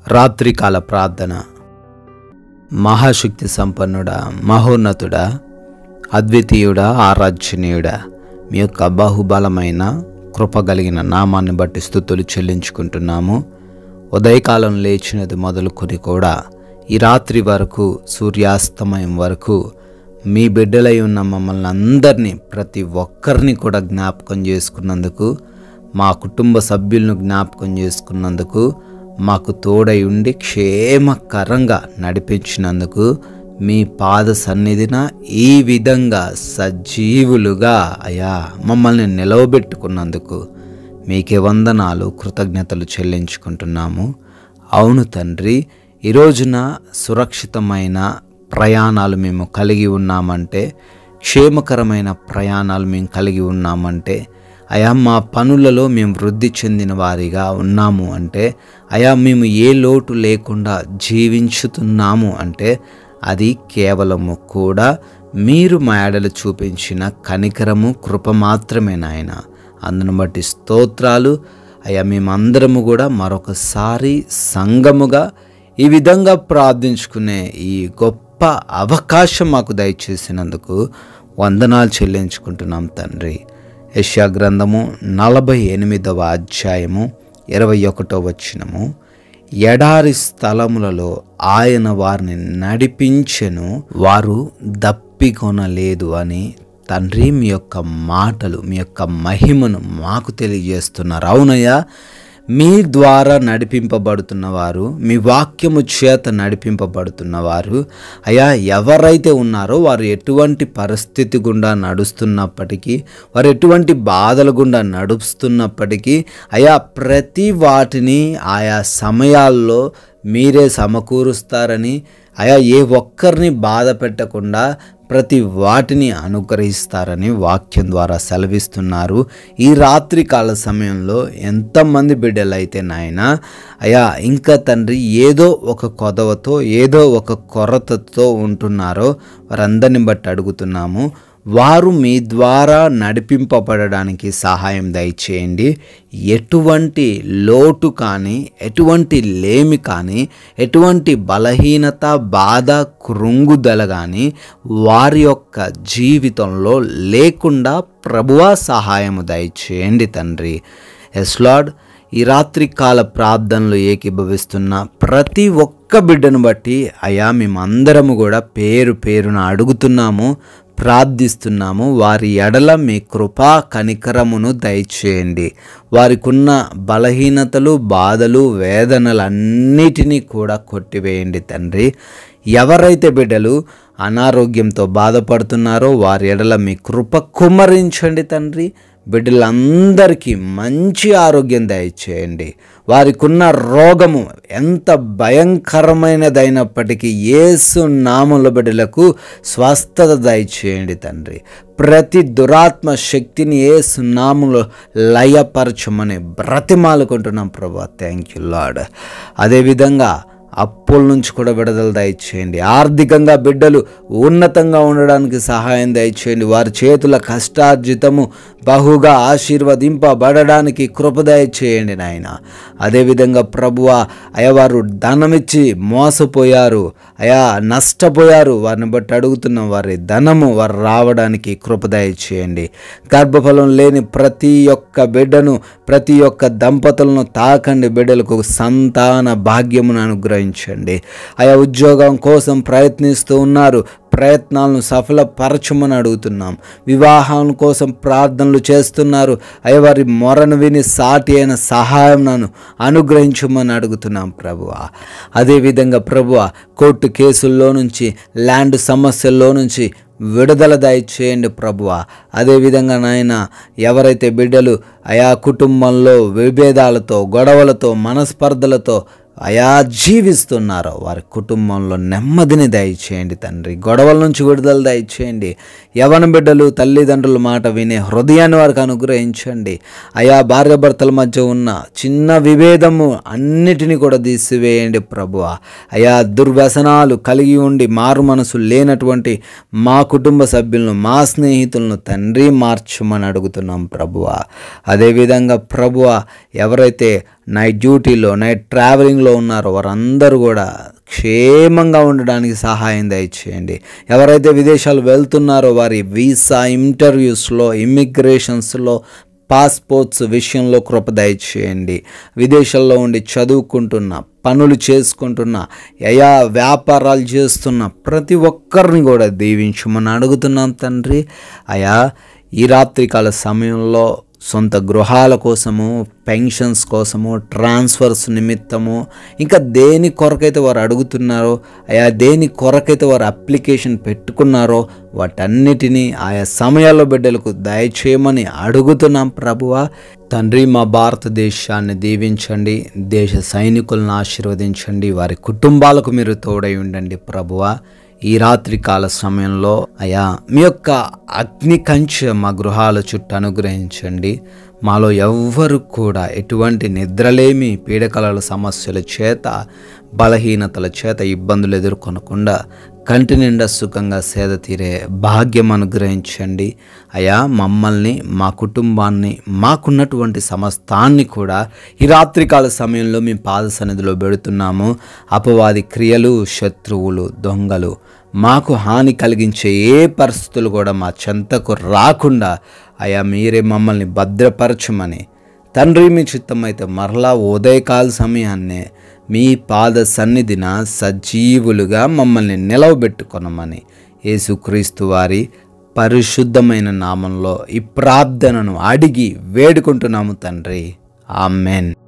రాత్రికాల ప్రార్థన మహాశక్తి సంపన్నుడా మహోన్నతుడా అద్వితీయుడా ఆరాధ్యనీయుడా మీ యొక్క బాహుబలమైన కృప కలిగిన నామాన్ని బట్టి స్థుతులు చెల్లించుకుంటున్నాము ఉదయకాలం లేచినది మొదలుకొని కూడా ఈ రాత్రి వరకు సూర్యాస్తమయం వరకు మీ బిడ్డలై ఉన్న మమ్మల్ని అందరినీ ప్రతి ఒక్కరిని కూడా జ్ఞాపకం చేసుకున్నందుకు మా కుటుంబ సభ్యులను జ్ఞాపకం చేసుకున్నందుకు మాకు తోడై ఉండి క్షేమకరంగా నడిపించినందుకు మీ పాద సన్నిధిన ఈ విధంగా సజీవులుగా అయా మమ్మల్ని నిలవబెట్టుకున్నందుకు మీకే వందనాలు కృతజ్ఞతలు చెల్లించుకుంటున్నాము అవును తండ్రి ఈ రోజున సురక్షితమైన ప్రయాణాలు మేము కలిగి ఉన్నామంటే క్షేమకరమైన ప్రయాణాలు మేము కలిగి ఉన్నామంటే అయా మా పనులలో మేము వృద్ధి చెందిన వారిగా ఉన్నాము అంటే అయా మేము ఏ లోటు లేకుండా జీవించుతున్నాము అంటే అది కేవలము కూడా మీరు మా ఎడలు చూపించిన కనికరము కృప మాత్రమే నాయన అందును బట్టి స్తోత్రాలు అయ్యా మేమందరము కూడా మరొకసారి సంగముగా ఈ విధంగా ప్రార్థించుకునే ఈ గొప్ప అవకాశం మాకు దయచేసినందుకు వందనాలు చెల్లించుకుంటున్నాం తండ్రి యశ్యా గ్రంథము నలభై ఎనిమిదవ అధ్యాయము ఇరవై ఒకటో వచ్చినము ఎడారి స్థలములలో ఆయన వారిని నడిపించెను వారు దప్పికొనలేదు అని తండ్రి మీ యొక్క మాటలు మీ యొక్క మహిమను మాకు తెలియజేస్తున్నారు అవునయ్యా మీ ద్వారా నడిపింపబడుతున్నవారు మీ వాక్యము చేత నడిపింపబడుతున్నవారు అయా ఎవరైతే ఉన్నారో వారు ఎటువంటి పరిస్థితి గుండా నడుస్తున్నప్పటికీ వారు ఎటువంటి బాధల గుండా నడుస్తున్నప్పటికీ అయా ప్రతి వాటిని ఆయా సమయాల్లో మీరే సమకూరుస్తారని అయా ఏ ఒక్కరిని బాధ పెట్టకుండా ప్రతి వాటిని అనుగ్రహిస్తారని వాక్యం ద్వారా సెలవిస్తున్నారు ఈ రాత్రి కాల సమయంలో ఎంతమంది బిడ్డలైతే నాయన అయా ఇంకా తండ్రి ఏదో ఒక కొదవతో ఏదో ఒక కొరతతో ఉంటున్నారో వారందరిని బట్టి అడుగుతున్నాము వారు మీ ద్వారా నడిపింపబడడానికి సహాయం దయచేయండి ఎటువంటి లోటు కానీ ఎటువంటి లేమి కానీ ఎటువంటి బలహీనత బాధ కృంగుదల కానీ వారి యొక్క జీవితంలో లేకుండా ప్రభువా సహాయము దయచేయండి తండ్రి ఎస్ లార్డ్ ఈ రాత్రి కాల ప్రార్థనలు ఏకీభవిస్తున్న ప్రతి ఒక్క బిడ్డను బట్టి అయా మేమందరము కూడా పేరు పేరున అడుగుతున్నాము ప్రార్థిస్తున్నాము వారి ఎడల మీ కృపా కనికరమును దయచేయండి వారికున్న బలహీనతలు బాధలు వేదనలన్నిటినీ కూడా కొట్టివేయండి తండ్రి ఎవరైతే బిడ్డలు అనారోగ్యంతో బాధపడుతున్నారో వారి ఎడల మీ కృప కుమ్మరించండి తండ్రి బిడ్డలందరికీ మంచి ఆరోగ్యం దయచేయండి వారికున్న రోగము ఎంత భయంకరమైనదైనప్పటికీ ఏసు నాముల బిడ్డలకు స్వస్థత దయచేయండి తండ్రి ప్రతి దురాత్మ శక్తిని ఏసు నాములో లయపరచమని బ్రతిమాలుకుంటున్నాం ప్రభా థ్యాంక్ యూ లాడ్ అదేవిధంగా అప్పుల నుంచి కూడా విడుదల దయచేయండి ఆర్థికంగా బిడ్డలు ఉన్నతంగా ఉండడానికి సహాయం దయచేయండి వారి చేతుల కష్టార్జితము బహుగా ఆశీర్వదింపబడడానికి కృప దయచేయండి నాయన అదేవిధంగా ప్రభువ అయ్యవారు ధనమిచ్చి మోసపోయారు అయా నష్టపోయారు వారిని బట్టి అడుగుతున్న వారి ధనము వారు రావడానికి కృప దయచేయండి గర్భఫలం లేని ప్రతి ఒక్క బిడ్డను ప్రతి ఒక్క దంపతులను తాకండి బిడ్డలకు సంతాన భాగ్యమును అనుగ్రహించండి ఆయా ఉద్యోగం కోసం ప్రయత్నిస్తూ ఉన్నారు ప్రయత్నాలను సఫలపరచమని అడుగుతున్నాం వివాహం కోసం ప్రార్థనలు చేస్తున్నారు అయ్యవారి మొరను విని సాటి అయిన సహాయం నన్ను అనుగ్రహించమని అడుగుతున్నాం ప్రభువ అదేవిధంగా ప్రభువ కోర్టు కేసుల్లో నుంచి ల్యాండ్ సమస్యల్లో నుంచి విడుదల దయచేయండి ప్రభువ అదేవిధంగా నాయన ఎవరైతే బిడ్డలు ఆయా కుటుంబంలో విభేదాలతో గొడవలతో మనస్పర్ధలతో అయా జీవిస్తున్నారో వారి కుటుంబంలో నెమ్మదిని దయచేయండి తండ్రి గొడవల నుంచి విడుదల దయచేయండి యవన బిడ్డలు తల్లిదండ్రుల మాట వినే హృదయాన్ని వారికి అనుగ్రహించండి అయా భార్యాభర్తల మధ్య ఉన్న చిన్న విభేదము అన్నిటినీ కూడా తీసివేయండి ప్రభువ అయా దుర్వ్యసనాలు కలిగి ఉండి మారు మనసు లేనటువంటి మా కుటుంబ సభ్యులను మా స్నేహితులను తండ్రి మార్చమని అడుగుతున్నాం ప్రభువ అదేవిధంగా ప్రభువ ఎవరైతే నైట్ డ్యూటీలో నైట్ ట్రావెలింగ్లో ఉన్నారో వారందరూ కూడా క్షేమంగా ఉండడానికి సహాయం దయచేయండి ఎవరైతే విదేశాలు వెళ్తున్నారో వారి వీసా ఇంటర్వ్యూస్లో ఇమ్మిగ్రేషన్స్లో పాస్పోర్ట్స్ విషయంలో కృప దయచేయండి విదేశాల్లో ఉండి చదువుకుంటున్న పనులు చేసుకుంటున్న యయా వ్యాపారాలు చేస్తున్న ప్రతి ఒక్కరిని కూడా దీవించమని అడుగుతున్నాం తండ్రి అయా ఈ రాత్రికాల సమయంలో సొంత గృహాల కోసము పెన్షన్స్ కోసము ట్రాన్స్ఫర్స్ నిమిత్తము ఇంకా దేని కొరకైతే వారు అడుగుతున్నారో ఆయా దేని కొరకైతే వారు అప్లికేషన్ పెట్టుకున్నారో వాటన్నిటినీ ఆయా సమయాల్లో బిడ్డలకు దయచేయమని అడుగుతున్నాం ప్రభువా తండ్రి మా భారతదేశాన్ని దీవించండి దేశ సైనికులను ఆశీర్వదించండి వారి కుటుంబాలకు మీరు తోడై ఉండండి ప్రభువా ఈ రాత్రి కాల సమయంలో అయా మీ యొక్క అగ్ని కంచె మా గృహాల చుట్టూ అనుగ్రహించండి మాలో ఎవ్వరు కూడా ఎటువంటి నిద్రలేమి పీడకలల సమస్యల చేత బలహీనతల చేత ఇబ్బందులు ఎదుర్కొనకుండా కంటి నిండా సుఖంగా సేద తీరే భాగ్యం అనుగ్రహించండి అయా మమ్మల్ని మా కుటుంబాన్ని మాకున్నటువంటి సమస్తాన్ని కూడా ఈ రాత్రికాల సమయంలో మేము పాద సన్నిధిలో పెడుతున్నాము అపవాది క్రియలు శత్రువులు దొంగలు మాకు హాని కలిగించే ఏ పరిస్థితులు కూడా మా చెంతకు రాకుండా అయా మీరే మమ్మల్ని భద్రపరచమని తండ్రి మీ చిత్తమైతే మరలా ఉదయకాల సమయాన్నే మీ పాద సన్నిధిన సజీవులుగా మమ్మల్ని నిలవబెట్టుకొనమని యేసుక్రీస్తు వారి పరిశుద్ధమైన నామంలో ఈ ప్రార్థనను అడిగి వేడుకుంటున్నాము తండ్రి ఆమెన్